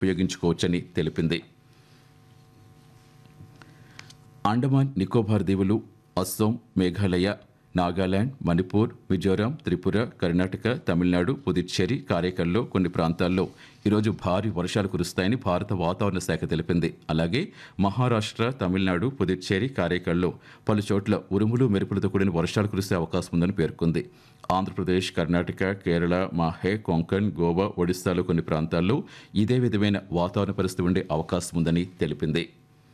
ఉపయోగించుకోవచ్చని తెలిపింది అండమాన్ నికోబార్ దీవులు అస్సోం మేఘాలయ నాగాలాండ్ మణిపూర్ మిజోరాం త్రిపుర కర్ణాటక తమిళనాడు పుదుచ్చేరి కారైకల్లో కొన్ని ప్రాంతాల్లో ఈరోజు భారీ వర్షాలు కురుస్తాయని భారత వాతావరణ శాఖ తెలిపింది అలాగే మహారాష్ట్ర తమిళనాడు పుదుచ్చేరి కారైకల్లో పలు చోట్ల ఉరుములు మెరుపులతో కూడిన వర్షాలు కురిసే అవకాశం ఉందని పేర్కొంది ఆంధ్రప్రదేశ్ కర్ణాటక కేరళ మాహే కొంకణ్ గోవా ఒడిశాలో కొన్ని ప్రాంతాల్లో ఇదే విధమైన వాతావరణ పరిస్థితి ఉండే అవకాశం ఉందని తెలిపింది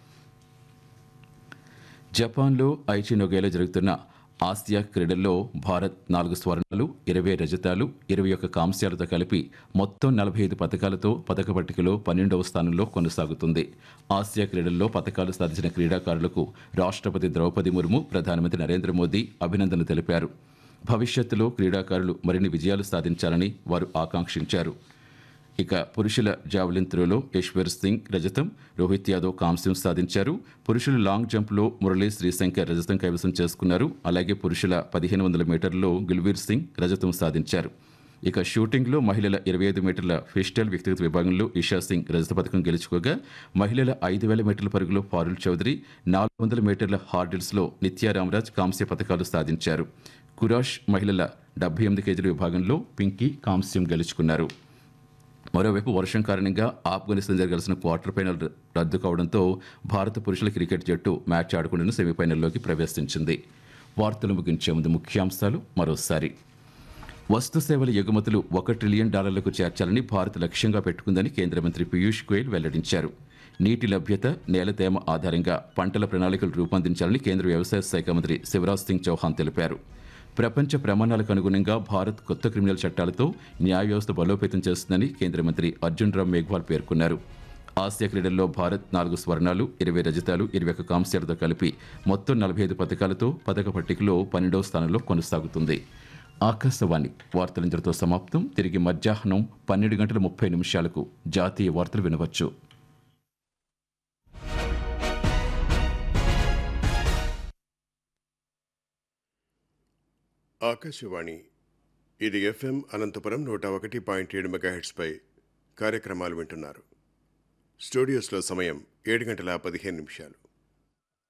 జపాన్లో ఐచినోగేలో జరుగుతున్న ఆసియా క్రీడల్లో భారత్ నాలుగు స్వర్ణాలు ఇరవై రజతాలు ఇరవై ఒక్క కాంస్యాలతో కలిపి మొత్తం నలభై ఐదు పథకాలతో పథక పట్టికలో పన్నెండవ స్థానంలో కొనసాగుతుంది ఆసియా క్రీడల్లో పథకాలు సాధించిన క్రీడాకారులకు రాష్ట్రపతి ద్రౌపది ముర్ము ప్రధానమంత్రి నరేంద్ర మోదీ అభినందనలు తెలిపారు భవిష్యత్తులో క్రీడాకారులు మరిన్ని విజయాలు సాధించాలని వారు ఆకాంక్షించారు ఇక పురుషుల జావలిన్ త్రోలో యశ్వర్ సింగ్ రజతం రోహిత్ యాదవ్ కాంస్యం సాధించారు పురుషుల లాంగ్ జంప్లో మురళీ శ్రీశంకర్ రజతం కైవసం చేసుకున్నారు అలాగే పురుషుల పదిహేను వందల మీటర్లలో గుల్వీర్ సింగ్ రజతం సాధించారు ఇక షూటింగ్లో మహిళల ఇరవై ఐదు మీటర్ల ఫిస్టల్ వ్యక్తిగత విభాగంలో ఇషా సింగ్ రజత పథకం గెలుచుకోగా మహిళల ఐదు వేల మీటర్ల పరుగులో పారుల్ చౌదరి నాలుగు వందల మీటర్ల హార్డిల్స్లో నిత్యా రామరాజ్ కాంస్య పథకాలు సాధించారు కురాష్ మహిళల డెబ్బై ఎనిమిది కేజీల విభాగంలో పింకీ కాంస్యం గెలుచుకున్నారు మరోవైపు వర్షం కారణంగా ఆఫ్ఘనిస్తాన్ జరగాల్సిన క్వార్టర్ ఫైనల్ రద్దు కావడంతో భారత పురుషుల క్రికెట్ జట్టు మ్యాచ్ ఆడకుండా సెమీఫైనల్లోకి ప్రవేశించింది వార్తలు ముగించే ముందు ముఖ్యాంశాలు మరోసారి వస్తు సేవల ఎగుమతులు ఒక ట్రిలియన్ డాలర్లకు చేర్చాలని భారత్ లక్ష్యంగా పెట్టుకుందని కేంద్ర మంత్రి పీయూష్ గోయల్ వెల్లడించారు నీటి లభ్యత నేల తేమ ఆధారంగా పంటల ప్రణాళికలు రూపొందించాలని కేంద్ర వ్యవసాయ శాఖ మంత్రి శివరాజ్ సింగ్ చౌహాన్ తెలిపారు ప్రపంచ ప్రమాణాలకు అనుగుణంగా భారత్ కొత్త క్రిమినల్ చట్టాలతో న్యాయ వ్యవస్థ బలోపేతం చేస్తుందని కేంద్ర మంత్రి అర్జున్ రామ్ మేఘ్వాల్ పేర్కొన్నారు ఆసియా క్రీడల్లో భారత్ నాలుగు స్వర్ణాలు ఇరవై రజతాలు ఇరవై ఒక్క కాంస్యాలతో కలిపి మొత్తం నలభై ఐదు పథకాలతో పథక పట్టికలో పన్నెండవ స్థానంలో కొనసాగుతుంది ఆకాశవాణి వార్తలందరితో సమాప్తం తిరిగి మధ్యాహ్నం పన్నెండు గంటల ముప్పై నిమిషాలకు జాతీయ వార్తలు వినవచ్చు ఆకాశవాణి ఇది ఎఫ్ఎం అనంతపురం నూట ఒకటి పాయింట్ ఏడు మెగాహెట్స్పై కార్యక్రమాలు వింటున్నారు స్టూడియోస్లో సమయం ఏడు గంటల పదిహేను నిమిషాలు